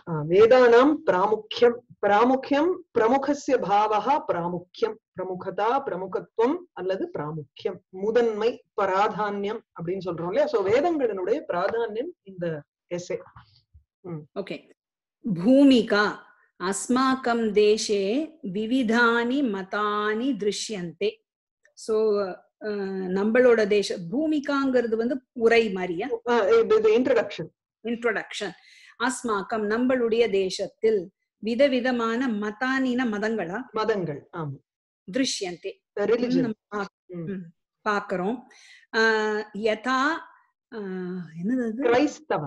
ஆ, வேதானாம் பிராமுக்கியம் பிராமுக்கியம் பிரமுகஸ்ய பாவகா பிராமுக்கியம் பிரமுகதா பிரமுகத்துவம் அல்லது பிராமுக்கியம் முதன்மை பிராதான்யம் அப்படின்னு சொல்றோம் இல்லையா சோ வேதங்களினுடைய பிராதான்யம் இந்த எஸ்ஏ ஓகே பூமிகா अस्माकं देशे விவிதானி மதானி திருஷ்யந்தே ஸோ நம்மளோட தேச பூமிகாங்கிறது வந்து உரை மாதிரியா இது இன்ட்ரடக்ஷன் இன்ட்ரோடக்ஷன் அஸ்மாக்கம் நம்மளுடைய தேசத்தில் விதவிதமான மதானின மதங்களா மதங்கள் ஆமா திருஷ்யந்தே ரிலிஜன் நம்ம பா- பாக்குறோம் ஆஹ் யதா ஆஹ் என்னது அது? கிரைஸ்தவ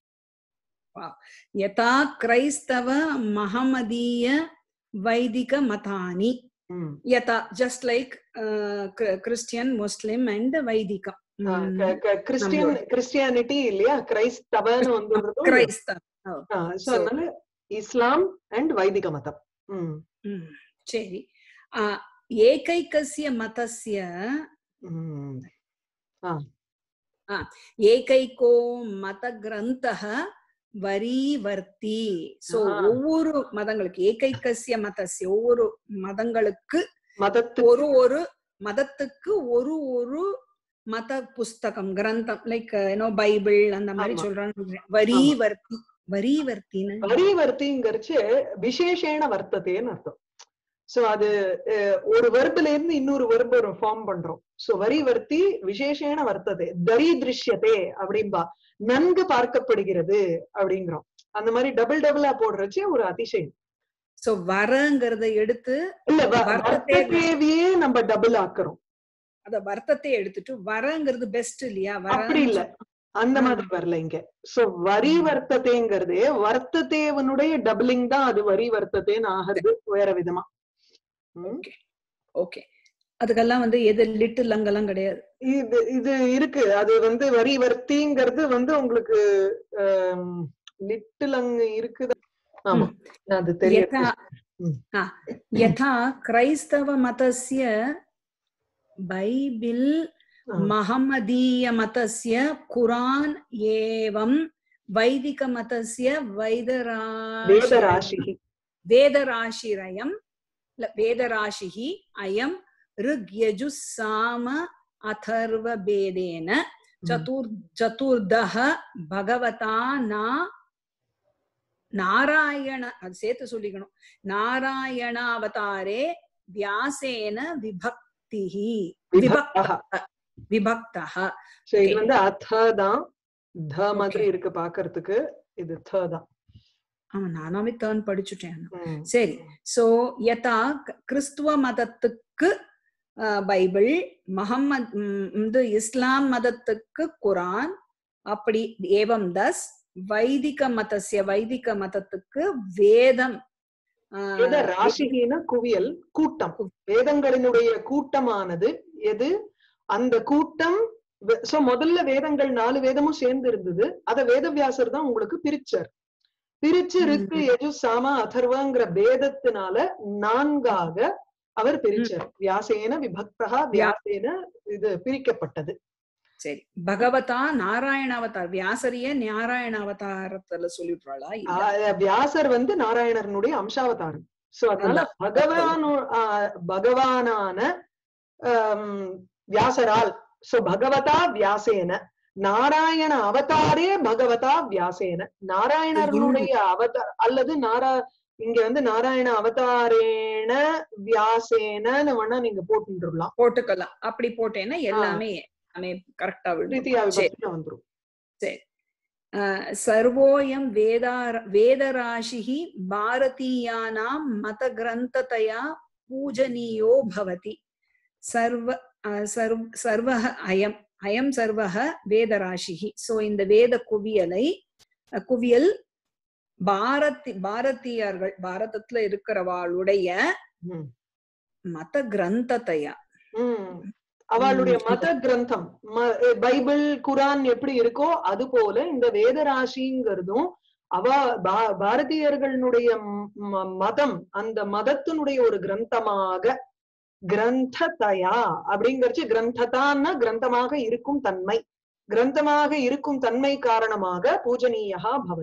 யதா கிரைஸ்தவ மகமதீய வைதிக மதானி ம். யதா just like Christian Muslim and வைதிகம் ஆ, க- க- கிறிஸ்டியன் கிறிஸ்டியானிட்டி இல்லையா கிரைஸ்தவன்னு வந்து கிரைஸ்தவ சோ அதனால இஸ்லாம் அண்ட் வைதிக மதம் ம். ம், சரி ஆஹ் ஏகைக்கஸ்ய மதஸ்ய ம். ஏகைகோ மத கிரந்தः வரிவர்த்தி சோ ஆ. ஒவ்வொரு மதங்களுக்கு ஏகைக்கஸ்ய மதஸ்ய ஒவ்வொரு மதங்களுக்கு மதத்து ஒரு ஒரு மதத்துக்கு ஒரு ஒரு மத புஸ்தகம் கிரந்தம் லைக் ஏனோ பைபிள் அந்த மாதிரி ஆமா. சொல்றாங்க வரிவர்த்தி வரிவர்த்தின்னு வரிவர்த்திங்கிறச்சு விசேஷேன வர்த்ததேன்னு அர்த்தம் சோ அது அஹ், ஒரு வெர்புல இருந்து இன்னொரு வெர்பு ஒரு ஃபார்ம் பண்றோம் சோ வரிவர்த்தி விசேஷேன வர்த்ததே தரிதிருஷ்யதே அப்படின்பா நன்கு பார்க்கப்படுகிறது அப்படிங்கிறோம் அந்த மாதிரி டபுள் டபுளா போடுறச்சு ஒரு அதிசயம் சோ வரங்கிறத எடுத்து இல்ல வ- வர்த்ததே- வர்த்ததேவியே நம்ம டபுள் ஆக்குறோம் அத வர்த்தத்தை எடுத்துட்டு வரங்கிறது பெஸ்ட் இல்லையா அப்படி இல்ல அந்த ஆ. மாதிரி வரல இங்க சோ வரி வர்த்ததேங்கிறது வர்த்ததேவனுடைய டபுளிங் தான் அது வரி வர்த்ததேன்னு ஆகிறது வேற விதமா ம். ஓகே ஓகே அதுக்கெல்லாம் வந்து எது லிட்டில் அங்கெல்லாம் கிடையாது இது இது இருக்கு அது வந்து வரி வர்த்திங்கிறது வந்து உங்களுக்கு லிட்டில் அங்க இருக்குது ஆமா அது தெரியும் யதா ம். ஆ, யதா கிரைஸ்தவ மதஸ்ய பைபிள் ஆ. மஹமதீய மதஸ்ய குரான் ஏவம் வைதிக மதஸ்ய வைதராஷி வேதராசி வேதராசிரயம் இல்ல, வேதராசிஹி அயம் ऋग्यजु साम अथर्व भेदेन चतुर् चतुर्दः भगवता ना நாராயண அது சேர்த்து சொல்லிக்கணும் நாராயண அவதாரே வியாசேன விபக்திஹி விபக்தஹ. விபக்தः சோ இது வந்து அத தான் த மாதிரி இருக்கு பாக்குறதுக்கு இது த தான் ஆமா நானாவே டேர்ன் படிச்சுட்டேன் ம். சரி சோ யதா க- கிறிஸ்துவ மதத்துக்கு அஹ், பைபிள் மஹம்மத் ம், இது இஸ்லாம் மதத்துக்கு குரான் அப்படி ஏவம் தஸ் வைதிக மதஸ்ய வைதிக மதத்துக்கு வேதம் அஹ், வேத ராசிகின குவியல் கூட்டம் வேதங்களினுடைய கூட்டமானது எது அந்த கூட்டம் சோ முதல்ல வேதங்கள் நாலு வேதமும் சேர்ந்து இருந்தது அத வேதவியாசர் தான் உங்களுக்கு பிரிச்சார் பிரிச்சு ரிக்கு ம். யஜு சாம அதர்வங்கிற வேதத்தினால நான்காக அவர் பிரிச்சார் வியாசேன விபக்தகா வியாசேன இது பிரிக்கப்பட்டது சரி பகவதா நாராயண அவதார் வியாசரிய நாராயண அவதாரத்துல சொல்லிடுறாளா இல்ல ஆஹ் வியாசர் வந்து நாராயணனுடைய அம்சாவதாரம் சோ அதனால அதான். பகவானு ஆஹ் பகவானான ஆம், வியாசரால் சோ பகவதா வியாசேன நாராயண அவதாரே பகவதா வியாசேன நாராயணனுடைய அவதார் அல்லது நாரா இங்க வந்து நாராயண அவதாரேன வியாசேனன்னு வேணா நீங்க போட்டுலாம் போட்டுக்கலாம் அப்படி போட்டேன்னா எல்லாமே எல்லாமே கரெக்டா விடும் பிரீத்தியா சரி. விபக்தியில வந்துரும் அஹ் சர்வோயம் வேதார வேதராசிः பாரதீயானாं मतग्रन्थतया पूजनीयो भवति सर्व அஹ் சர்வ சர்வः அயம் அயம் சர்வः வேதராசிः சோ இந்த வேத குவியலை அஹ் குவியல் பாரதி பாரதியர்கள் பாரதத்துல இருக்கிறவாளுடைய ம். மத கிரந்தத்தையா ம். அவளுடைய ம். மத கிரந்தம் ம- பைபிள் குரான் எப்படி இருக்கோ அது போல இந்த வேதராசிங்கிறதும் அவ பா- பாரதியர்களுடைய ம்- ம- மதம் அந்த மதத்தினுடைய ஒரு கிரந்தமாக கிரந்ததயா அப்படிங்கறச்சு கிரந்ததான்னா கிரந்தமாக இருக்கும் தன்மை கிரந்தமாக இருக்கும் தன்மை காரணமாக பூஜனீயா பவதி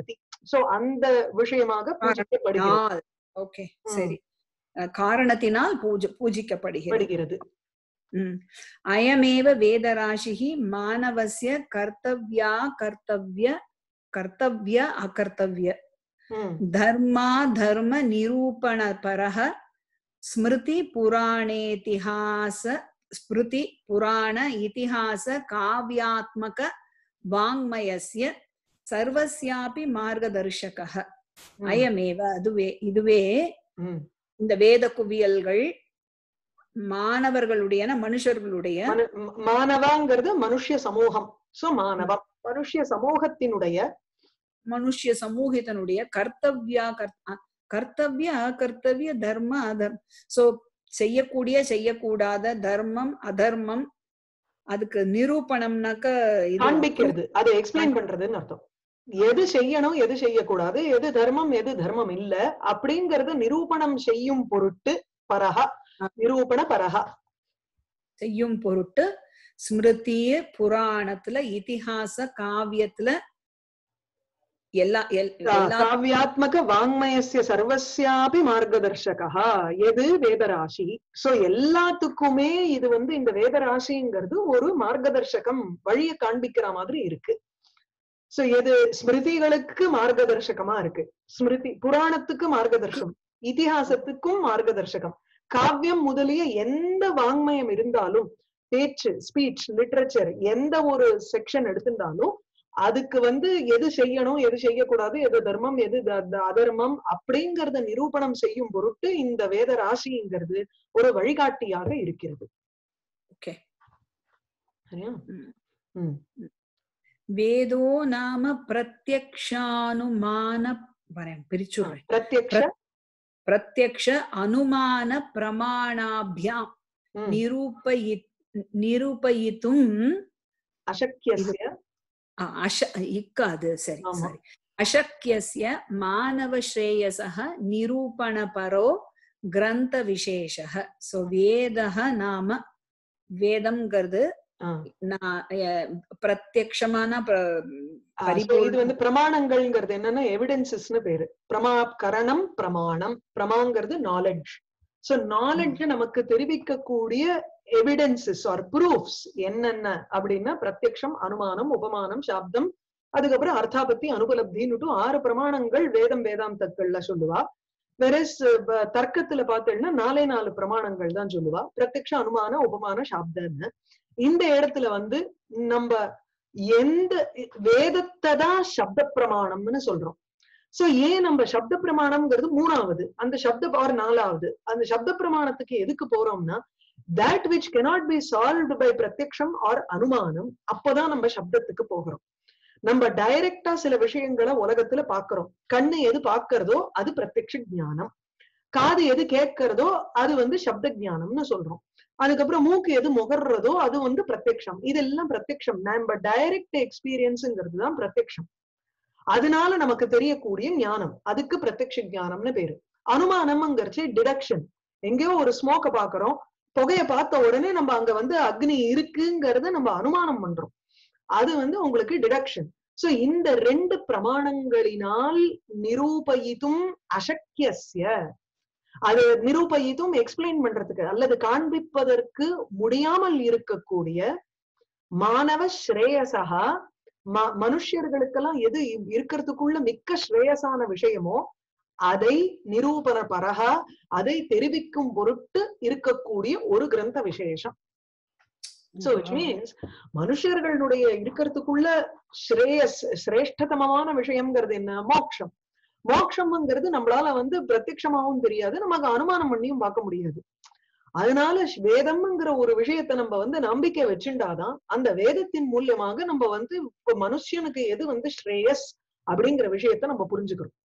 சோ அந்த விஷயமாக பூஜிக்கப்படுகிறது ஓகே ம். சரி அஹ் காரணத்தினால் பூஜ பூஜிக்கப்படுகிறது படுகிறது ம். அயமேவ வேதராசிः மானவஸ்ய கர்த்தவ்யா கர்த்தவ்ய கர்த்தவ்ய அகர்த்தவ்ய ம், धर्मा धर्म निरूपण परः स्मृति पुराणेतिहास स्मृति पुराण इतिहास काव्यात्मक वाङ्मयस्य सर्वस्यापि मार्गदर्शकः ம், அயமேவ அதுவே இதுவே ம். இந்த வேத குவியல்கள் மாணவர்களுடைய மனுஷர்களுடைய மனு- ம- மானவாங்கிறது மனுஷ்ய சமூகம் சோ மானவம் மனுஷ்ய சமூகத்தினுடைய மனுஷ்ய சமூகத்தினுடைய கர்த்தவ்யா கர்- அ- கர்த்தவ்ய அகர்த்தவ்ய தர்ம அதர்ம சோ செய்யக்கூடிய செய்யக்கூடாத தர்மம் அதர்மம் அதுக்கு நிரூபணம்னாக்க இது காண்பிக்கிறது அதை எக்ஸ்பிளைன் பண்றதுன்னு அர்த்தம் எது செய்யணும் எது செய்யக்கூடாது எது தர்மம் எது தர்மம் இல்ல அப்படிங்கறத நிரூபணம் செய்யும் பொருட்டு பரஹா நிரூபண பரஹா செய்யும் பொருட்டு ஸ்மிருதிய புராணத்துல இதிகாச காவியத்துல எல்லா எல்- எல்லா காவியாத்மக வாங்மயசிய சர்வஸ்யாபி மார்கதர்ஷகா எது வேதராசி சோ எல்லாத்துக்குமே இது வந்து இந்த வேதராசிங்கிறது ஒரு மார்கதர்ஷகம் வழியை காண்பிக்கிற மாதிரி இருக்கு சோ எது ஸ்மிருதிகளுக்கு மார்கதர்ஷகமா இருக்கு ஸ்மிருதி புராணத்துக்கு மார்கதர்ஷகம் இதிகாசத்துக்கும் மார்கதர்ஷகம் காவியம் முதலிய எந்த வாங்மயம் இருந்தாலும் பேச்சு ஸ்பீச் லிட்ரேச்சர் எந்த ஒரு செக்ஷன் எடுத்திருந்தாலும் அதுக்கு வந்து எது செய்யணும் எது செய்யக்கூடாது எது தர்மம் எது த- த- அதர்மம் அப்படிங்கறத நிரூபணம் செய்யும் பொருட்டு இந்த வேத ராசிங்கிறது ஒரு வழிகாட்டியாக இருக்கிறது Okay. சரியா ம். ம். வேதோ நாம பிரத்யக்ஷானுமான வரேன் பிரிச்சுடுறேன் பிரத்யக்ஷ பிரத்யக்ஷ அனுமான பிரமாணாபியாம் ம். நிரூபயி நிரூபயித்தும் அசக்கியஸ்ய அ, அஷ இக்காது சரி ஆமா. சரி அசக்கியஸ்ய மானவ ஸ்ரேயசः நிரூபணபரோ கிரந்த விசேஷः சோ வேதः நாம வேதம்ங்கிறது ஆ. நான் அஹ், பிரத்யக்ஷமான பிர- ஆ, so பரிபூர்ண- இது வந்து பிரமாணங்கள்ங்கிறது என்னன்னா எவிடன்சஸ்னு பேரு பிரமா கரணம் பிரமாணம் பிரமாங்கிறது நாலெட்ஜ் சோ நாலெட்ஜ் நமக்கு தெரிவிக்கக்கூடிய எவிடன்சஸ் ஆர் ப்ரூஃப்ஸ் என்னென்ன அப்படின்னா பிரத்யக்ஷம் அனுமானம் உபமானம் சாப்தம் அதுக்கப்புறம் அர்த்தாபத்தி அனுபலப்தின்னுட்டு ஆறு பிரமாணங்கள் வேதம் வேதாந்தங்கள்ல சொல்லுவா வெரஸ் தர்க்கத்துல பார்த்தேன்னா நாலே நாலு பிரமாணங்கள் தான் சொல்லுவா பிரத்யக்ஷ அனுமான உபமான சாப்தன்னு இந்த இடத்துல வந்து நம்ம எந்த வேதத்தை தான் சப்த பிரமாணம்னு சொல்றோம் சோ ஏன் நம்ம சப்த பிரமாணம்ங்கிறது மூணாவது அந்த சப்த ஆர் நாலாவது அந்த சப்த பிரமாணத்துக்கு எதுக்கு போறோம்னா that which cannot be solved by பிரத்யக்ஷம் ஆர் அனுமானம் அப்பதான் நம்ம சப்தத்துக்கு போகிறோம் நம்ம டைரக்டா சில விஷயங்களை உலகத்துல பாக்குறோம் கண்ணு எது பாக்குறதோ அது பிரத்யக்ஷ ஞானம் காது எது கேட்கறதோ அது வந்து சப்த ஞானம்னு சொல்றோம் அதுக்கப்புறம் மூக்கு எது முகர்றதோ அது வந்து பிரத்யக்ஷம் இதெல்லாம் பிரத்யக்ஷம் நம்ம டைரக்ட் எக்ஸ்பீரியன்ஸ்ங்கிறது தான் பிரத்யக்ஷம் அதனால நமக்கு தெரியக்கூடிய ஞானம் அதுக்கு பிரத்யக்ஷ ஞானம்னு பேரு அனுமானம்ங்கிறச்சு டிடக்ஷன் எங்கேயோ ஒரு ஸ்மோக்க பாக்குறோம் புகைய பார்த்த உடனே நம்ம அங்க வந்து அக்னி இருக்குங்கிறத நம்ம அனுமானம் பண்றோம் அது வந்து உங்களுக்கு டிடக்ஷன் சோ இந்த ரெண்டு பிரமாணங்களினால் நிரூபயித்தும் அசக்கியஸ்ய அது நிரூபயித்தும் எக்ஸ்பிளைன் பண்றதுக்கு அல்லது காண்பிப்பதற்கு முடியாமல் இருக்கக்கூடிய மாணவ ஸ்ரேயசகா ம மனுஷர்களுக்கெல்லாம் எது இ- இருக்கிறதுக்குள்ள மிக்க ஸ்ரேயசான விஷயமோ அதை நிரூபண பரகா அதை தெரிவிக்கும் பொருட்டு இருக்கக்கூடிய ஒரு கிரந்த விசேஷம் சோ விச் மீன்ஸ் மனுஷர்களுடைய இருக்கிறதுக்குள்ள ஸ்ரேயஸ் சிரேஷ்டதமமான விஷயம்ங்கிறது என்ன மோட்சம் மோட்சம்ங்கிறது நம்மளால வந்து பிரத்யட்சமாவும் தெரியாது நமக்கு அனுமானம் பண்ணியும் பார்க்க முடியாது அதனால ஷ்- வேதம்ங்கிற ஒரு விஷயத்தை நம்ம வந்து நம்பிக்கை வச்சுண்டாதான் அந்த வேதத்தின் மூலியமாக நம்ம வந்து இப்ப மனுஷனுக்கு எது வந்து ஸ்ரேயஸ் அப்படிங்கிற விஷயத்தை நம்ம புரிஞ்சுக்கிறோம்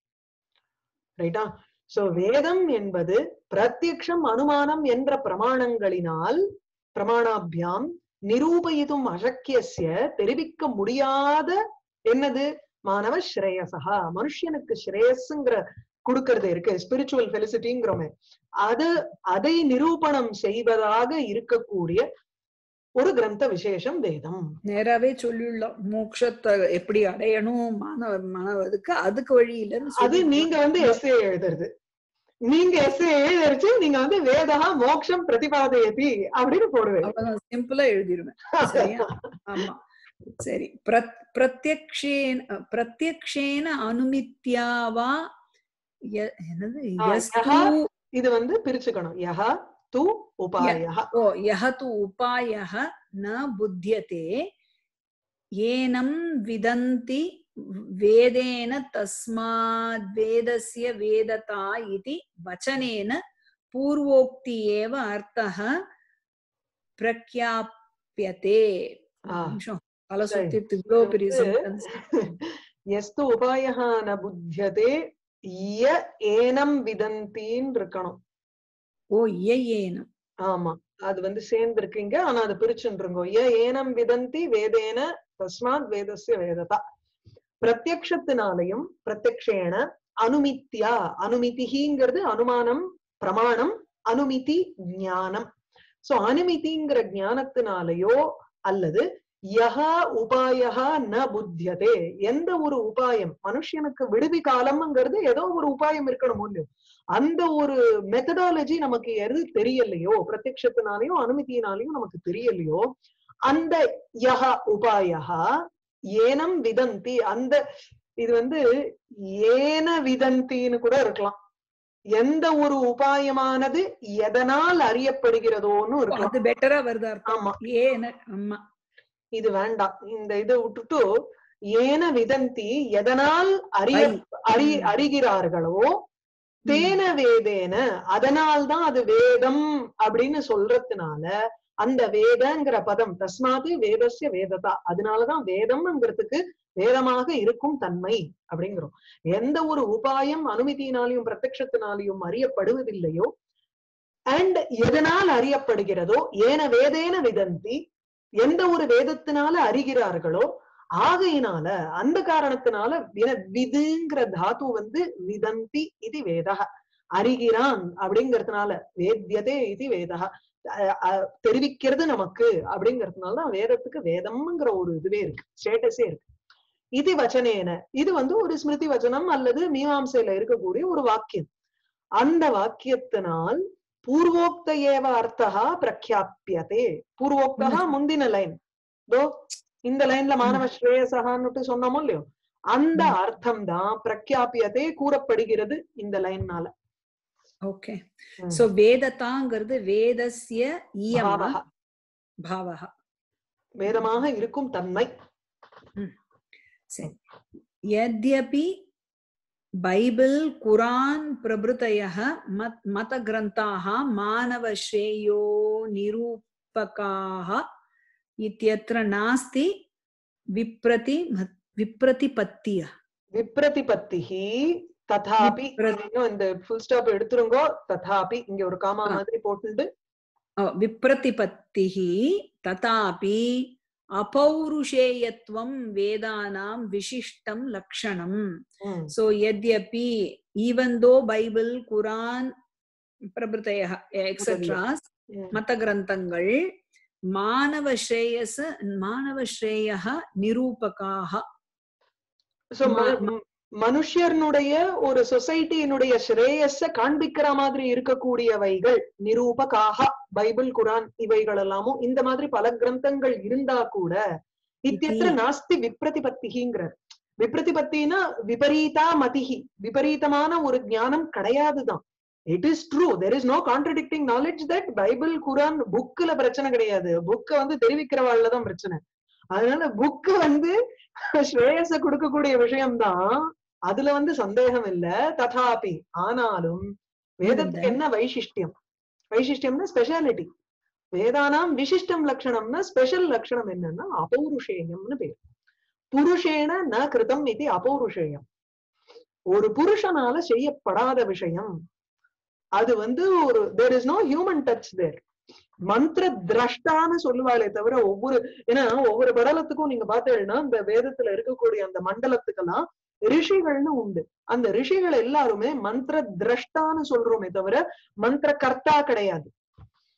ரைட்டா சோ வேதம் என்பது பிரத்யக்ஷம் அனுமானம் என்ற பிரமாணங்களினால் பிரமாணாபியாம் நிரூபயிதும் அசக்கியஸ்ய தெரிவிக்க முடியாத என்னது மாணவ ஸ்ரேயசகா மனுஷனுக்கு ஸ்ரேயஸ்ங்கிற கொடுக்கறது இருக்கு ஸ்பிரிச்சுவல் ஃபெலிசிட்டிங்கிறோமே அது அதை நிரூபணம் செய்வதாக இருக்கக்கூடிய ஒரு கிரந்த விசேஷம் வேதம் நேராவே சொல்லிடலாம் மோட்சத்தை எப்படி அடையணும் மாணவ மாணவதுக்கு அதுக்கு வழி இல்லைன்னு அது சொல்லி நீங்க வந்து எஸ்ஏ எழுதுறது நீங்க எஸ்ஏ எழுதுறச்சு நீங்க வந்து வேதா மோக்ஷம் பிரதிபாதயதி அப்படின்னு போடுவேன் அவ்வளவுதான் சிம்பிளா எழுதிருவேன் சரியா ஆமா சரி பிரத் பிரத்யக்ஷேன பிரத்யக்ஷேன அனுமித்யாவா ய- என்னது ஆ, யஸ்து யஹ இது வந்து பிரிச்சுக்கணும் யஹ து உபாய ஓ யஹ து உபாயः ந புத்தியதே ஏனம் விதந்தி வேதேன தஸ்மாத் வேதஸ்ய வேததா இதி வச்சனேன பூர்வோக்தி ஏவ அர்த்தः பிரக்யாப்யதே ஆ. நிமிஷம் தலை சரி. சுத்திட்டு இவ்வளோ பெரிய இது- sentence. எஸ்து உபாயः ந புத்தியதே ய ஏனம் விதந்தின்னு இருக்கணும் ஓ ஏனம் ஆமா அது வந்து சேர்ந்திருக்கீங்க ஆனா அது பிரிச்சுருங்கோ ய ஏனம் விதந்தி வேதேன தஸ்மாத் வேதஸ்ய வேததா பிரத்யக்ஷத்தினாலையும் பிரத்யக்ஷேன அனுமித்யா அனுமிதிங்கிறது அனுமானம் பிரமாணம் அனுமிதி ஞானம் சோ அனுமிதிங்கிற ஞானத்தினாலேயோ அல்லது யஹா உபாயஹா ந புத்தியதே எந்த ஒரு உபாயம் மனுஷனுக்கு விடுதி காலம்ங்கிறது ஏதோ ஒரு உபாயம் இருக்கணும் இல்லையோ அந்த ஒரு மெத்தடாலஜி நமக்கு எது தெரியலையோ பிரத்யக்ஷத்தினாலையும் அனுமதியினாலையும் நமக்கு தெரியலையோ அந்த யஹா உபாயஹா ஏனம் விதந்தி அந்த இது வந்து ஏன விதந்தின்னு கூட இருக்கலாம் எந்த ஒரு உபாயமானது எதனால் அறியப்படுகிறதோன்னு ஓ, இருக்கலாம் அது பெட்டரா வருது அர்த்தம் ஆமா ஏன ஆமா இது வேண்டாம் இந்த இதை விட்டுட்டு ஏன விதந்தி எதனால் அறிய ஐ. அறி ம். அறிகிறார்களோ தேன வேதேன அதனால்தான் அது வேதம் அப்படின்னு சொல்றதுனால அந்த வேதங்கிற பதம் தஸ்மாது வேதஸ்ய வேததா அதனாலதான் வேதம்ங்கிறதுக்கு வேதமாக இருக்கும் தன்மை அப்படிங்கிறோம் எந்த ஒரு உபாயம் அனுமதியினாலையும் பிரத்யக்ஷத்தினாலையும் அறியப்படுவதில்லையோ அண்ட் எதனால் அறியப்படுகிறதோ ஏன வேதேன விதந்தி எந்த ஒரு வேதத்தினால அறிகிறார்களோ ஆகையினால அந்த காரணத்தினால வின- விதுங்கிற தாத்து வந்து விதந்தி இது வேதக அறிகிறான் அப்படிங்கறதுனால வேத்தியதே இது வேதக அஹ் அஹ் தெரிவிக்கிறது நமக்கு அப்படிங்கறதுனாலதான் வேதத்துக்கு வேதம்ங்கிற ஒரு இதுவே இருக்கு ஸ்டேட்டஸே இருக்கு இது வச்சனேன இது வந்து ஒரு ஸ்மிருதி வச்சனம் அல்லது மீமாம்சையில இருக்கக்கூடிய ஒரு வாக்கியம் அந்த வாக்கியத்தினால் பூர்வோக்த ஏவ அர்த்தா பிரக்யாபியதே பூர்வோக்தா முந்தின லைன் தோ இந்த லைன்ல மாணவ ஸ்ரேயசகான்னுட்டு சொன்னோமோ இல்லையோ அந்த ம். அர்த்தம் தான் பிரக்யாபியதே கூறப்படுகிறது இந்த லைன்னால ஓகே ம். சோ வேததாங்கிறது வேதஸ்ய இயமா பாவக. பாவக வேதமாக இருக்கும் தன்மை சரி यद्यपि बैबल् कुरान् प्रभृतयः मत् मतग्रन्थाः मानवश्रेयो निरूपकाः इत्यत्र नास्ति विप्रति विप्रतिपत्तिः விப்ரதிபத்திஹி ததாபி விப்ரதி- இன்னும் இந்த ஃபுல் ஸ்டாப் எடுத்துருங்கோ ததாபி இங்க ஒரு காமா ஆ. மாதிரி போட்டுண்டு अ, विप्रतिपत्तिः तथापि अपौरुषेयत्वं वेदानां विशिष्टं लक्षणम् ம், So yadyapi, even though Bible, Quran, பிரபுத்தைய எக்ஸெட்ரா ம். மத்த கிரந்தங்கள் மாணவ ஸ்ரேயஸ் மாணவ ஸ்ரேய நிரூபகாக So, ம- ம- ம- மனுஷர்னுடைய ஒரு சொசைட்டியினுடைய ஸ்ரேயஸ காண்பிக்கிற மாதிரி இருக்கக்கூடியவைகள் நிரூபகாக பைபிள் குரான் இவைகள் எல்லாமும் இந்த மாதிரி பல கிரந்தங்கள் இருந்தா கூட இத்தியத்திர இதி. நாஸ்தி விப்ரதிபத்திகிங்கிறார் விப்ரதிபத்தினா விபரீதா மதிஹி விபரீதமான ஒரு ஞானம் கிடையாதுதான் it is true there is no contradicting knowledge that Bible Quran புக்ல பிரச்சனை கிடையாது புக்க வந்து தெரிவிக்கிறவாள்ல தான் பிரச்சனை அதனால புக் வந்து ஸ்ரேயஸ கொடுக்கக்கூடிய விஷயம்தான் அதுல வந்து சந்தேகம் இல்ல ததாபி ஆனாலும் வேதத்துக்கு என்ன வைசிஷ்டியம் வைசிஷ்டியம்னா ஸ்பெஷாலிட்டி வேதானாம் விசிஷ்டம் லட்சணம்னா ஸ்பெஷல் லட்சணம் என்னன்னா அபௌருஷேயம்னு பேர் புருஷேன ந கிருதம் இது அபௌருஷேயம் ஒரு புருஷனால செய்யப்படாத விஷயம் அது வந்து ஒரு there is no human touch there மந்திர திரஷ்டான்னு சொல்லுவாளே தவிர ஒவ்வொரு ஏன்னா ஒவ்வொரு படலத்துக்கும் நீங்க பார்த்தீங்கன்னா இந்த வேதத்துல இருக்கக்கூடிய அந்த மண்டலத்துக்கெல்லாம் ரிஷிகள்னு உண்டு அந்த ரிஷிகள் எல்லாருமே மந்திர திரஷ்டான்னு சொல்றோமே தவிர மந்திர கர்த்தா கிடையாது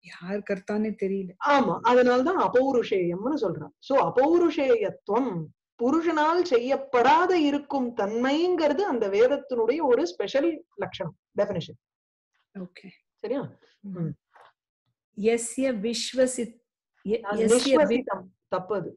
யார் கர்த்தானே தெரியல ஆமா அதனாலதான் அபௌருஷேயம்னு சொல்றான் சோ அபௌருஷேயத்துவம் புருஷனால் செய்யப்படாத இருக்கும் தன்மைங்கிறது அந்த வேதத்தினுடைய ஒரு ஸ்பெஷல் லட்சணம் டெபினிஷன் ஓகே சரியா ம். எஸ்ய விஸ்வசித் ய- அது எஸ்ய வி- நிஸ்வசிதம் தப்பு அது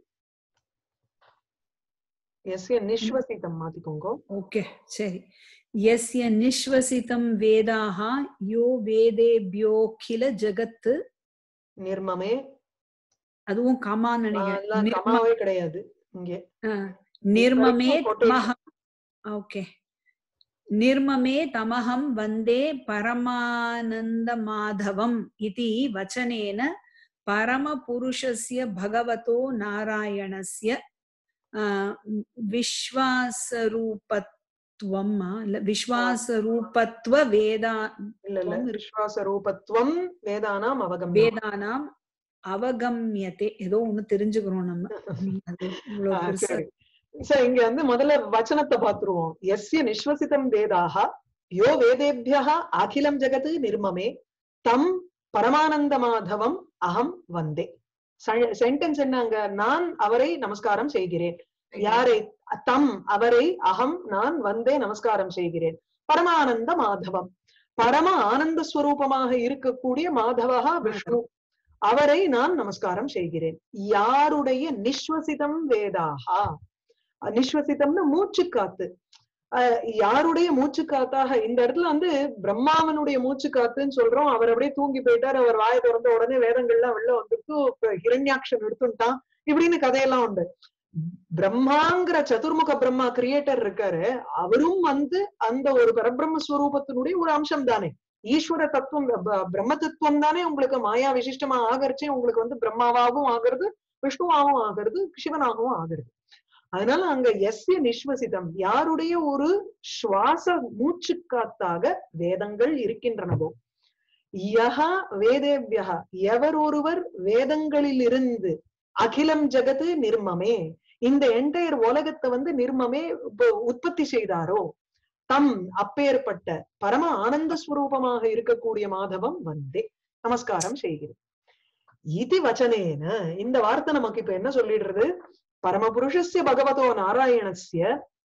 எஸ்ய நிஸ்வசிதம் மாத்திக்கோங்க ஓகே சரி यस्य निश्वसितं वेदाः यो वेदेभ्योऽखिल जगत् நிர்மமே அதுவும் கமான்னு ஆ, நினைக்கிறேன் எல்லாம் நிர்ம- கமாவே கிடையாது இங்கே ஆ, निर्ममे வரைக்கும் quotation. तमः ओके निर्ममे तमहं वन्दे परमानन्दमाधवम् इति वचनेन परमपुरुषस्य भगवतो नारायणस्य आ, विश्वासरूपत्वम् आ, இல்ல, विश्वासरूपत्व वेदा இல்ல இல்ல துவம் விஸ்வாச ரூபத்துவம் வேதானாம் அவகம்யம் வேதானாம் அவகம்யத்தே ஏதோ ஒண்ணு தெரிஞ்சுக்கிறோம் நம்ம நீங்க அது இவ்வளவு ஆ, பெருசா சரி சரி இங்க வந்து முதல்ல வச்சனத்தை பாத்துருவோம் எஸ்ய நிஸ்வசிதம் வேதாக யோ வேதேபியா அகிலம் ஜெகத் நிர்மமே தம் பரமானந்த மாதவம் அகம் வந்தே சென்டென்ஸ் என்னங்க நான் அவரை நமஸ்காரம் செய்கிறேன் யாரை தம் அவரை அகம் நான் வந்தே நமஸ்காரம் செய்கிறேன் பரமானந்த மாதவம் பரம ஆனந்த ஸ்வரூபமாக இருக்கக்கூடிய மாதவா விஷ்ணு அவரை நான் நமஸ்காரம் செய்கிறேன் யாருடைய நிஸ்வசிதம் வேதாகா நிஸ்வசிதம்னு மூச்சு காத்து அஹ் யாருடைய மூச்சு காத்தாக இந்த இடத்துல வந்து பிரம்மாவனுடைய மூச்சு காத்துன்னு சொல்றோம் அவர் அப்படியே தூங்கி போயிட்டார் அவர் வாயை திறந்த உடனே வேதங்கள்லாம் வெளில வந்துட்டு இப்ப ஹிரண்யாக்ஷன் எடுத்துட்டான் இப்படின்னு கதையெல்லாம் உண்டு பிரம்மாங்கிற சதுர்முக பிரம்மா கிரியேட்டர் இருக்காரு அவரும் வந்து அந்த ஒரு பரபிரம்ம ஸ்வரூபத்தினுடைய ஒரு அம்சம் தானே ஈஸ்வர தத்துவம் ப- பிரம்ம தத்துவம் தானே உங்களுக்கு மாயா விசிஷ்டமா ஆகரிச்சே உங்களுக்கு வந்து பிரம்மாவாகவும் ஆகிறது விஷ்ணுவாகவும் ஆகிறது சிவனாகவும் ஆகிறது அதனால அங்க எஸ்ய நிஸ்வசிதம் யாருடைய ஒரு சுவாச மூச்சு காத்தாக வேதங்கள் இருக்கின்றனவோ யஹா வேதேபியா எவர் ஒருவர் வேதங்களிலிருந்து அகிலம் ஜெகது நிர்மமே இந்த என்டையர் உலகத்தை வந்து நிர்மமே உப- உற்பத்தி செய்தாரோ தம் அப்பேற்பட்ட பரம ஆனந்த ஸ்வரூபமாக இருக்கக்கூடிய மாதவம் வந்தே நமஸ்காரம் செய்கிறேன் இது வச்சனேன இந்த வார்த்தை நமக்கு இப்ப என்ன சொல்லிடுறது பரமபுருஷஸ்ய பகவதோ நாராயணஸ்ய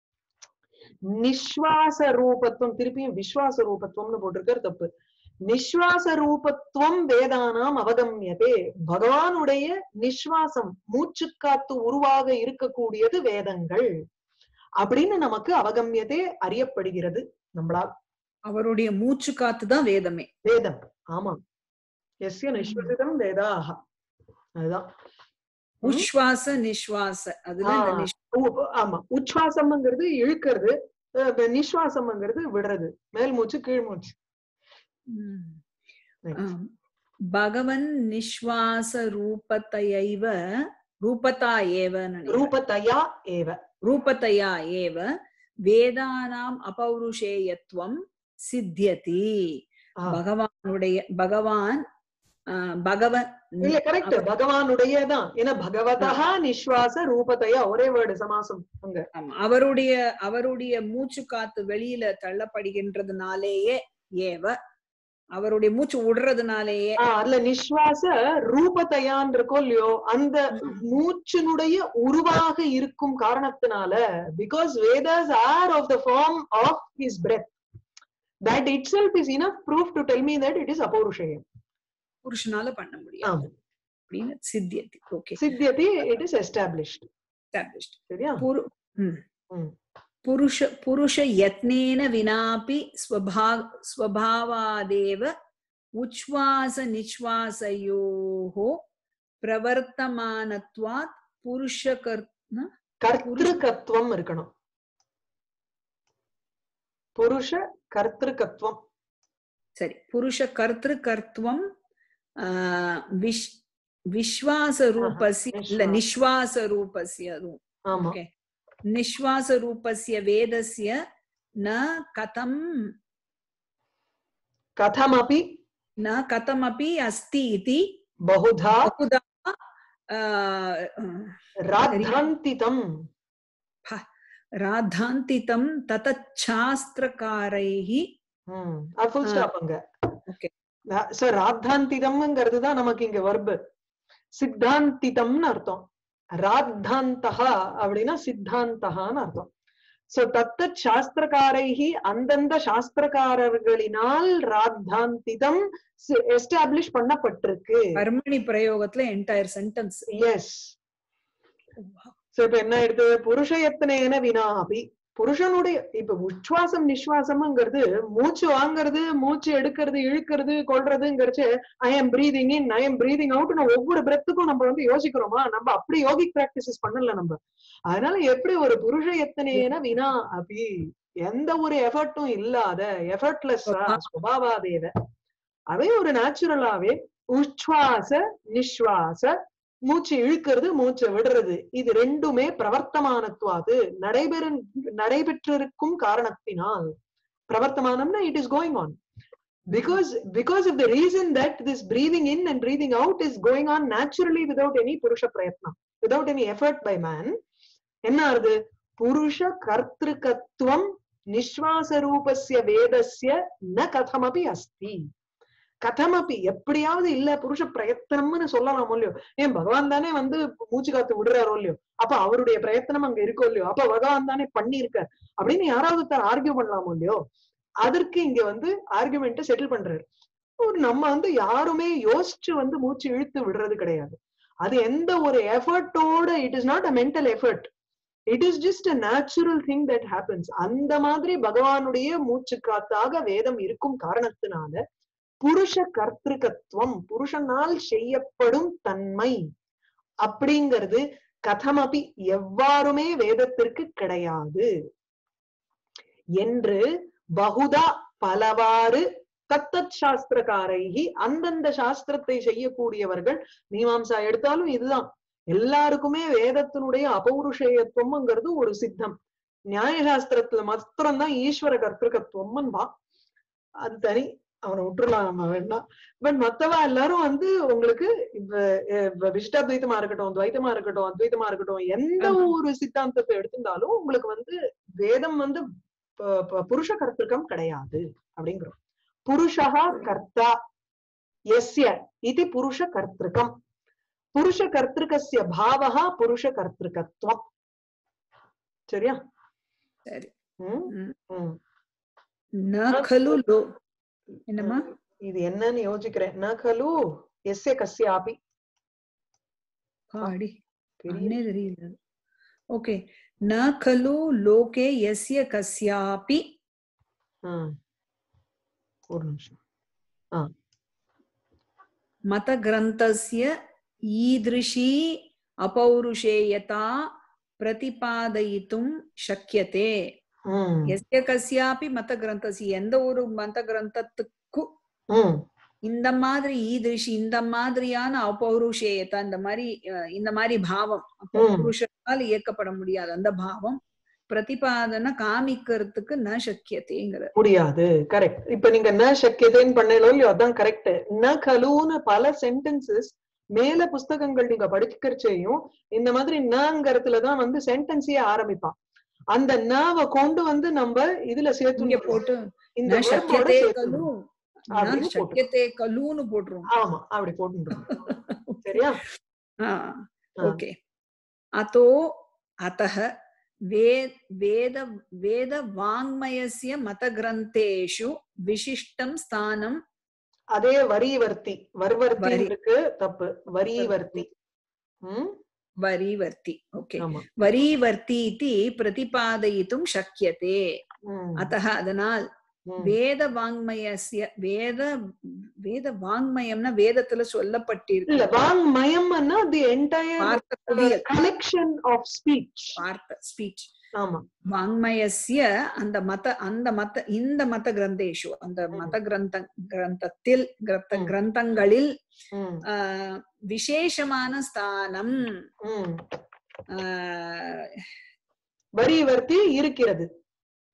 நிஸ்வாச ரூபத்துவம் திருப்பியும் விஸ்வாச ரூபத்துவம்னு போட்டிருக்காரு தப்பு நிஸ்வாச ரூபத்துவம் வேதானாம் அவகம்யதே பகவானுடைய நிஸ்வாசம் மூச்சுக்காத்து உருவாக இருக்கக்கூடியது வேதங்கள் அப்படின்னு நமக்கு அவகம்யதே அறியப்படுகிறது நம்மளால் அவருடைய மூச்சு காத்து தான் வேதமே வேதம் ஆமா எஸ்ய நிஸ்வசிதம் வேதாக அதுதான் ம். உஸ்வாச நிஸ்வாச அதுல இந்த ஆ. நிஸ்- உ- ஆமா உச்வாசம்ங்கிறது இழுக்கிறது அஹ் நிஸ்வாசம்ங்கிறது விடுறது மேல் மூச்சு கீழ் மூச்சு ம். Next. ஆம். பகவன் நிஸ்வாச ரூபத்தையைவ ரூபதா ஏவ ரூபதயா ஏவ ரூபதயா ஏவ வேதானாம் அபௌருஷேயத்துவம் சித்தியதி ஆ. பகவானுடைய பகவான் ஆ, பகவன் இல்ல கரெக்ட் அவர்- பகவானுடையதான் ஏன்னா பகவதா நிஸ்வாச ரூபதயா ஒரே வேர்டு சமாசம் அங்க ஆமா, அவருடைய அவருடைய மூச்சு காத்து வெளியில தள்ளப்படுகின்றதுனாலேயே ஏவ அவருடைய மூச்சு விடுறதுனாலேயே ஆஹ் அதுல நிஸ்வாச ரூபதயான் இருக்கோ இல்லையோ அந்த ம். மூச்சினுடைய உருவாக இருக்கும் காரணத்தினால because Vedas are of the form of his breath that itself is enough proof to tell me that it is அபௌருஷயம் புருஷனால பண்ண முடியாது ஆமா அப்படின்னு சித்தியதி ஓகே சித்தியதி இட் இஸ் எஸ்டாப்ளிஷ்ட் established. சரியா पुरु हम्म. ம். पुरुष पुरुष यत्नेन विनापि स्वभा स्वभावादेव उच्छ्वास निश्वासयोः प्रवर्तमानत्वात् पुरुषकर् न? கர்த்திருக்கத்துவம் இருக்கணும் புருஷ கர்த்திருக்கத்துவம் சரி புருஷ கர்த்திருக்கர்த்துவம் ஆ, விஷ் விஸ்வாச ரூபஸ்ய இல்ல நிஸ்வாச. நிஸ்வாச ரூபஸ்ய அதுவும் ஆமா ஓகே நிஸ்வாச ரூபஸ்ய வேதஸ்ய ந கதம் கதமபி न कथमपि अस्ति इति बहुधा बहुधा आ, ராத்தாந்திதம் राधान्तितं ततच्छास्त्रकारैः ம் அது ஃபுல் ஆ. ஸ்டாப் அங்க Okay. சார் ராத்தாந்திதம்ங்கிறது தான் நமக்கு இங்க வர்பு சித்தாந்திதம்னு அர்த்தம் ராத்தாந்தகா அப்படின்னா சித்தாந்தகான்னு அர்த்தம் சோ தத்தத் சாஸ்திரக்காரைகி அந்தந்த சாஸ்திரக்காரர்களினால் ராத்தாந்திதம் எஸ்டாப்ளிஷ் பண்ணப்பட்டிருக்கு கர்மணி பிரயோகத்துல என்டையர் சென்டென்ஸ் எஸ் சோ இப்ப என்ன ஆயிடுது புருஷ எத்தனைன வினா அபி புருஷனுடைய இப்ப உச்வாசம் நிஸ்வாசம்ங்கிறது மூச்சு வாங்குறது மூச்சு எடுக்கிறது இழுக்கிறது கொள்றதுங்கிறச்சு I am breathing in I am breathing out நம்ம ஒவ்வொரு பிரெத்துக்கும் நம்ம வந்து யோசிக்கிறோமா நம்ம அப்படி யோகிக் பிராக்டிசஸ் பண்ணல நம்ம அதனால எப்படி ஒரு புருஷ எத்தனைன வினா அபி எந்த ஒரு எஃபர்ட்டும் இல்லாத எஃபர்ட்லெஸ்ஸா சுபாவாதேவ அவை ஒரு நேச்சுரலாவே உச்வாச நிஸ்வாச மூச்சு இழுக்கிறது மூச்சு விடுறது இது ரெண்டுமே பிரவர்த்தமானத்துவாது நடைபெற நடைபெற்றிருக்கும் காரணத்தினால் பிரவர்த்தமானம்னா it is going on because because of the reason that this breathing in and breathing out is going on naturally without any புருஷ பிரயத்னம் without any effort by man என்ன ஆறுது புருஷ கர்த்திருக்கத்துவம் நிஸ்வாச ரூபஸ்ய வேதஸ்ய ந கதமபி அஸ்தி கதமப்பி எப்படியாவது இல்ல புருஷ பிரயத்தனம்னு சொல்லலாம் இல்லையோ ஏன் பகவான் தானே வந்து மூச்சு காத்து விடுறாரோ இல்லையோ அப்ப அவருடைய பிரயத்தனம் அங்க இருக்கோ இல்லையோ அப்ப பகவான் தானே பண்ணியிருக்கார் அப்படின்னு யாராவது ஆர்கியூ பண்ணலாமோ இல்லையோ அதற்கு இங்க வந்து ஆர்குமெண்ட்டை செட்டில் பண்றாரு ஒரு நம்ம வந்து யாருமே யோசிச்சு வந்து மூச்சு இழுத்து விடுறது கிடையாது அது எந்த ஒரு எஃபர்ட்டோட it is not a mental effort it is just a natural thing that happens அந்த மாதிரி பகவானுடைய மூச்சு காத்தாக வேதம் இருக்கும் காரணத்தினால புருஷ கர்த்திருக்கத்துவம் புருஷனால் செய்யப்படும் தன்மை அப்படிங்கிறது கதமபி எவ்வாறுமே வேதத்திற்கு கிடையாது என்று பகுதா பலவாறு தத்தத் சாஸ்திரக்காரைகி அந்தந்த சாஸ்திரத்தை செய்யக்கூடியவர்கள் மீமாம்சா எடுத்தாலும் இதுதான் எல்லாருக்குமே வேதத்தினுடைய அபௌருஷேயத்துவம்ங்கிறது ஒரு சித்தம் நியாயசாஸ்திரத்துல மாத்திரம்தான் ஈஸ்வர கர்த்திருக்கத்துவம் வா அது தனி அவனை விட்டுறலாம் நம்ம வேணா பட் மத்தவா எல்லாரும் வந்து உங்களுக்கு இப்ப விசிஷ்டாத்வைத்தமா இருக்கட்டும் துவைத்தமா இருக்கட்டும் அத்வைத்தமா இருக்கட்டும் எந்த ஒரு சித்தாந்தத்தை எடுத்திருந்தாலும் உங்களுக்கு வந்து வேதம் வந்து புருஷ கர்த்திருக்கம் கிடையாது அப்படிங்கிறோம் புருஷா கர்த்தா எஸ்ய இது புருஷ கர்த்திருக்கம் புருஷ கர்த்திருக்கஸ்ய பாவகா புருஷ கர்த்திருக்கத்துவம் சரியா சரி உம் உம் ந खलु लो என்னமா இது என்னன்னு யோசிக்கிறேன் ந கலு எஸ்ய கஸ்யாபி பாடி பெரிய அண்ணே தெரியல ஓகே ந खलु லோகே यस्य கஸ்யாபி ஆ. ஒரு நிமிஷம் மத கிரந்தஸ்ய ஈதிருஷி अपौरुषेयता பிரதிபாதயித்தும் சக்கியதே உம் எஸ்ய கஸ்யாபி மத கிரந்தசி எந்த ஒரு மத கிரந்தத்துக்கு உம் இந்த மாதிரி ஈதிருஷி இந்த மாதிரியான அபௌருஷேயத்தை இந்த மாதிரி அஹ், இந்த மாதிரி பாவம் புருஷனால் இயக்கப்பட முடியாது அந்த பாவம் பிரதிபாதன காமிக்கிறதுக்கு ந சக்கியத்தைங்கிற முடியாது கரெக்ட் இப்ப நீங்க ந சக்கியதேன்னு பண்ணல இல்லையோ அதான் கரெக்ட் ந கலுன்னு பல சென்டென்சஸ் மேல புஸ்தகங்கள் நீங்க படிக்கிறச்சையும் இந்த மாதிரி நங்கிறதுலதான் வந்து சென்டென்ஸையே ஆரம்பிப்பான் அந்த நவ கொண்டு வந்து நம்ம இதுல இங்க சேர்த்து போட்டு இந்த ந verb ஓட சக்கியத்தே சேர்த்துடணும். கலு ந அப்படின்னு போட்டு. சக்கியத்தே கலுன்னு போட்டுரும் ஆமா அப்படி போட்டுருவோம் சரியா ஆ. ஓகே அத்தோ அத்தः வே வேத வேத வாங்மயஸ்ய மத கிரந்தேஷு விசிஷ்டம் ஸ்தானம் அதே வரிவர்த்தி வர்வர்த்தி வரி. இருக்கு தப்பு வரிவர்த்தி ம் வரிவர்த்தி ஓகே ஆமா வரிவர்த்தி இति பிரதிபாதயித்தும் சக்கியதே ம், அத்தः அதனால் ம். வேத வாங்மயஸ்ய வேத வேத வாங்மயம்னா வேதத்துல சொல்லப்பட்டிருக்கு இல்ல வாங்மயம்னா தி என்டையர் வார்த்தை குவியல் கலெக்ஷன் ஆஃப் ஸ்பீச் வார்த்தை ஸ்பீச் ஆமா வாங்மயஸ்ய அந்த மத அந்த மத இந்த மத கிரந்தேஷு அந்த ம். மத கிரந்த கிரந்தத்தில் கிரந்த ம். கிரந்தங்களில் ம், ஆஹ், விசேஷமான ஸ்தானம் ம். ஆஹ், வரிவர்த்தி இருக்கிறது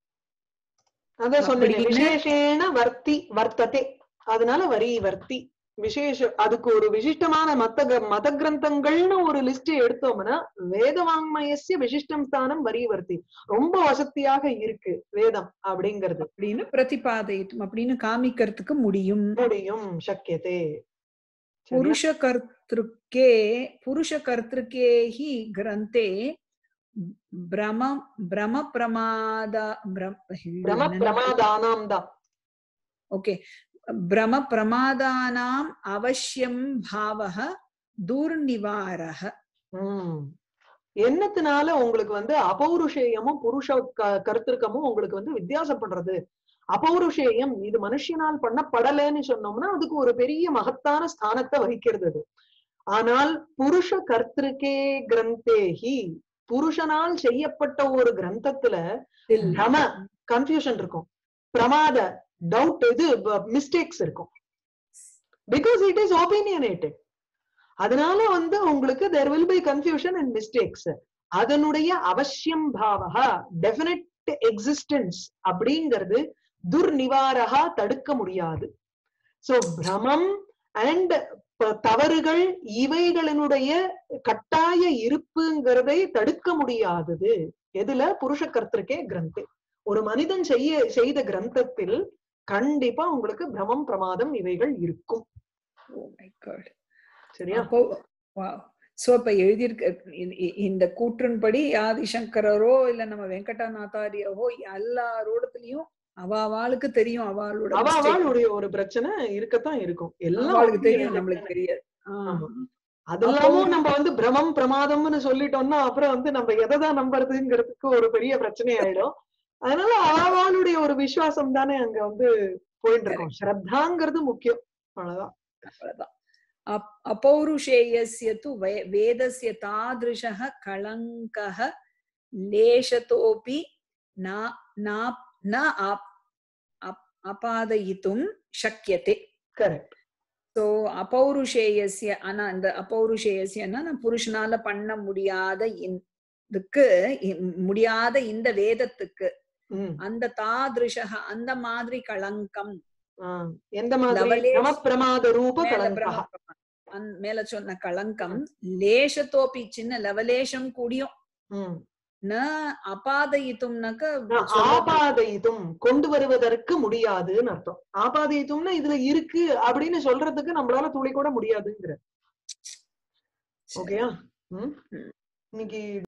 அதான் சொன்னீங்க அப்படின்னு- விசேஷேன வர்த்தி வர்த்ததே அதனால வரிவர்த்தி விசேஷ அதுக்கு ஒரு விசிஷ்டமான மத்த கிர- மத கிரந்தங்கள்னு ஒரு லிஸ்ட் எடுத்தோம்னா வேதவாங்மயசிய விசிஷ்டம் ஸ்தானம் வரிவர்த்தி ரொம்ப வசதியாக இருக்கு வேதம் அப்படிங்கிறது அப்படின்னு பிரதிபாதயித்தும் அப்படின்னு காமிக்கிறதுக்கு முடியும் முடியும் சக்கியதே சரியா? புருஷ கர்த்திருக்கே புருஷ கர்த்திருக்கே ஹி கிரந்தே பிரம பிரம பிரமாத பிரம பிரமாதானாம் தான் ஓகே பிரம பிரமாதானாம் அவசியம் பாவக துர்நிவாரக உம் என்னத்தினால உங்களுக்கு வந்து அபௌருஷேயமும் புருஷ க- கருத்திருக்கமும் உங்களுக்கு வந்து வித்தியாசப்படுறது அபௌருஷேயம் இது மனுஷனால் பண்ணப்படலைன்னு சொன்னோம்னா அதுக்கு ஒரு பெரிய மகத்தான ஸ்தானத்தை வகிக்கிறது அது ஆனால் புருஷ கர்த்திருக்கே கிரந்தேஹி புருஷனால் செய்யப்பட்ட ஒரு கிரந்தத்துல பிரம கன்ஃபியூஷன் இருக்கும் பிரமாத டவுட் இது மிஸ்டேக்ஸ் இருக்கும் பிகாஸ் இட் இஸ் ஒப்பீனியனேட்டட் அதனால வந்து உங்களுக்கு there will be confusion and mistakes அதனுடைய அவசியம் பாவகா டெபினட் எக்ஸிஸ்டன்ஸ் அப்படிங்கிறது துர்நிவாரகா தடுக்க முடியாது சோ பிரமம் அண்ட் தவறுகள் இவைகளினுடைய கட்டாய இருப்புங்கிறதை தடுக்க முடியாதது எதுல புருஷ கர்த்திருக்கே கிரந்தே ஒரு மனிதன் செய்ய செய்த கிரந்தத்தில் கண்டிப்பா உங்களுக்கு பிரமம் பிரமாதம் இவைகள் இருக்கும் Oh my God. சரியா அப்போ சோ இப்ப எழுதியிருக்க இ- இ- இந்த கூற்றின்படி ஆதிசங்கரரோ இல்ல நம்ம வெங்கடநாதாரியவோ எல்லாரோடத்துலயும் அவாவாளுக்கு தெரியும் அவளோட அவ mistake. அவளுடைய ஒரு பிரச்சனை இருக்கத்தான் இருக்கும் எல்லாம் அவளுக்கு வந்து தெரியும் நம்மளுக்கு தெரியாது ஆ. ஆமா. அதெல்லாமும் நம்ம வந்து பிரமம் பிரமாதம்னு சொல்லிட்டோம்னா அப்புறம் வந்து நம்ம எதைதான் நம்புறதுங்கிறதுக்கு ஒரு பெரிய பிரச்சனை ஆயிடும் அதனால அவளுடைய ஒரு விசுவாசம் தானே அங்க வந்து போயிட்டு இருக்கோம் ஸ்ரத்தாங்கிறது முக்கியம் அவ்வளவுதான் அவ்வளவுதான் அப்- अपौरुषेयस्य तु वे- वेदस्य तादृशः कलङ्कः लेशतोऽपि न ना- न आप्- अप्- अपादयितुं शक्यते கரெக்ட் சோ அபௌருஷேயசிய ஆனா இந்த அபௌருஷேயசியன்னா நான் புருஷனால பண்ண முடியாத இந்த- இதுக்கு இ- முடியாத இந்த வேதத்துக்கு உம் அந்த தாதிருஷக அந்த மாதிரி களங்கம் ஆஹ் எந்த மாதிரி லவலேஷ் பிரம பிரமாத ரூப மேல கலங்கா பிரம்ம பிரமா- அந் மேல சொன்ன களங்கம் லேசத்தோப்பி சின்ன லவலேஷம் கூடியும் உம் ந அபாதயித்தும்னாக்க நான் சொல்றது- ஆபாதயித்தும் கொண்டு வருவதற்கு முடியாதுன்னு அர்த்தம் ஆபாதயித்தும்னா இதுல இருக்கு அப்படின்னு சொல்றதுக்கு நம்மளால துளி கூட முடியாதுங்கிற ஓகேயா ம் ம். இன்னைக்கு